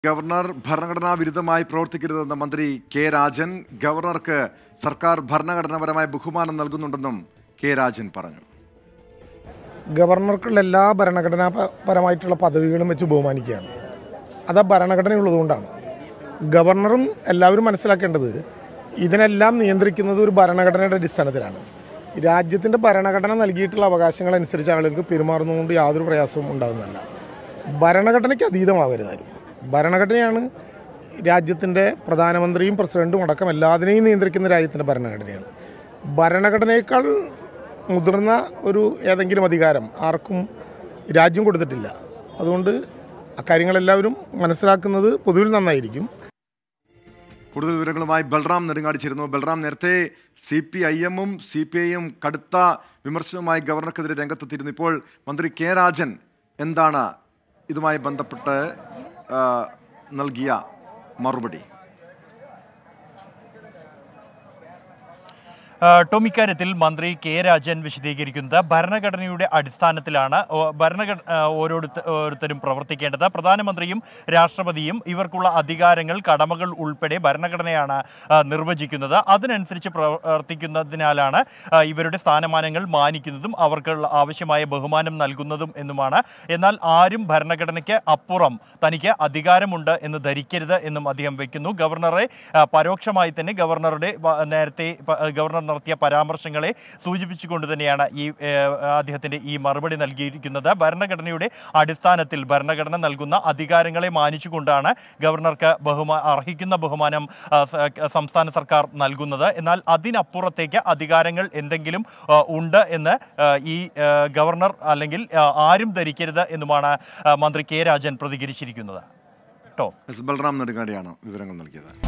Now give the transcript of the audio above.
governor ഭരണഘടനാ വിരുദ്ധമായി പ്രവർത്തിക്കരുതെന്ന മന്ത്രി കെ രാജൻ ഗവർണർക്ക് സർക്കാർ ഭരണഘടനാപരമായ ബഹുമാനം നൽകുന്നുണ്ടെന്നും കെ രാജൻ പറഞ്ഞു ഗവർണർക്കുള്ള എല്ലാ ഭരണഘടനാപരമായിട്ടുള്ള പദവികളും വെച്ച് ബഹുമാനിക്കുകയാണ് അത് ആ ഭരണഘടനയുള്ളതുകൊണ്ടാണ് ഗവർണറും എല്ലാവരും മനസ്സിലാക്കേണ്ടത് ഇതിനെല്ലാം നിയന്ത്രിക്കുന്നത് ഒരു ഭരണഘടനയുടെ അടിസ്ഥാനത്തിലാണ് രാജ്യത്തിൻ്റെ ഭരണഘടന നൽകിയിട്ടുള്ള അവകാശങ്ങൾ അനുസരിച്ച് ആളുകൾക്ക് പെരുമാറുന്നതുകൊണ്ട് യാതൊരു പ്രയാസവും ഉണ്ടാകുന്നതല്ല ഭരണഘടനയ്ക്ക് അതീതമാകരുതാരും ഭരണഘടനയാണ് രാജ്യത്തിൻ്റെ പ്രധാനമന്ത്രിയും പ്രസിഡന്റും അടക്കം എല്ലാത്തിനെയും നിയന്ത്രിക്കുന്ന രാജ്യത്തിൻ്റെ ഭരണഘടനയാണ് ഭരണഘടനയേക്കാൾ മുതിർന്ന ഒരു ഏതെങ്കിലും അധികാരം ആർക്കും രാജ്യം കൊടുത്തിട്ടില്ല അതുകൊണ്ട് അക്കാര്യങ്ങളെല്ലാവരും മനസ്സിലാക്കുന്നത് പൊതുവിൽ നന്നായിരിക്കും കൂടുതൽ വിവരങ്ങളുമായി ബൽറാം നെടുങ്ങാടി ചേരുന്നു ബൽറാം നേരത്തെ സി പി ഐ എമ്മും സി പി ഐയും കടുത്ത വിമർശനവുമായി ഗവർണർക്കെതിരെ രംഗത്തെത്തിയിരുന്നു ഇപ്പോൾ മന്ത്രി കെ രാജൻ എന്താണ് ഇതുമായി ബന്ധപ്പെട്ട് ആ, നൽകിയ മറുപടി ആ, ടോം ഇക്കാര്യത്തിൽ മന്ത്രി കെ രാജൻ വിശദീകരിക്കുന്നത് ഭരണഘടനയുടെ അടിസ്ഥാനത്തിലാണ് ഓ- ഭരണഘട ആ, ഓരോരുത്ത ഓരോരുത്തരും പ്രവർത്തിക്കേണ്ടത് പ്രധാനമന്ത്രിയും രാഷ്ട്രപതിയും ഇവർക്കുള്ള അധികാരങ്ങൾ കടമകൾ ഉൾപ്പെടെ ഭരണഘടനയാണ് ആ, നിർവചിക്കുന്നത് അതിനനുസരിച്ച് പ്രവർത്തിക്കുന്നതിനാലാണ് ആ, ഇവരുടെ സ്ഥാനമാനങ്ങൾ മാനിക്കുന്നതും അവർക്കുള്ള ആവശ്യമായ ബഹുമാനം നൽകുന്നതും എന്നുമാണ് എന്നാൽ ആരും ഭരണഘടനയ്ക്ക് അപ്പുറം തനിക്ക് അധികാരമുണ്ട് എന്ന് ധരിക്കരുത് എന്നും അദ്ദേഹം വയ്ക്കുന്നു ഗവർണറെ ആ, പരോക്ഷമായി തന്നെ ഗവർണറുടെ വ- നേരത്തെ പ- ഗവർണർ നടത്തിയ പരാമർശങ്ങളെ സൂചിപ്പിച്ചുകൊണ്ട് തന്നെയാണ് ഈ ഏഹ്, അദ്ദേഹത്തിന്റെ ഈ മറുപടി നൽകിയിരിക്കുന്നത് ഭരണഘടനയുടെ അടിസ്ഥാനത്തിൽ ഭരണഘടന നൽകുന്ന അധികാരങ്ങളെ മാനിച്ചുകൊണ്ടാണ് ഗവർണർക്ക് ബഹുമാ അർഹിക്കുന്ന ബഹുമാനം ആ, സ- സംസ്ഥാന സർക്കാർ നൽകുന്നത് എന്നാൽ അതിനപ്പുറത്തേക്ക് അധികാരങ്ങൾ എന്തെങ്കിലും ആ, ഉണ്ട് എന്ന് ആ, ഈ ആ, ഗവർണർ അല്ലെങ്കിൽ ആ, ആരും ധരിക്കരുത് എന്നുമാണ് ആ, മന്ത്രി കെ രാജൻ പ്രതികരിച്ചിരിക്കുന്നത് കേട്ടോ എസ് ബൽറാം നെടുങ്ങാടിയാണ് വിവരങ്ങൾ നൽകിയത്